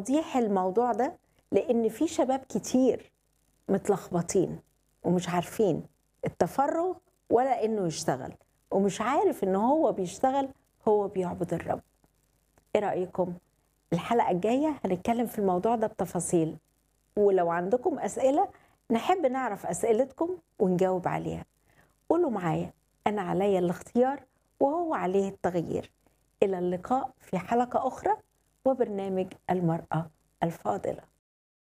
توضيح الموضوع ده لان في شباب كتير متلخبطين ومش عارفين التفرغ ولا انه يشتغل ومش عارف ان هو بيشتغل هو بيعبد الرب ايه رايكم الحلقه الجايه هنتكلم في الموضوع ده بتفاصيل ولو عندكم اسئله نحب نعرف اسئلتكم ونجاوب عليها قولوا معايا انا عليا الاختيار وهو عليه التغيير الى اللقاء في حلقه اخرى وبرنامج المراه الفاضله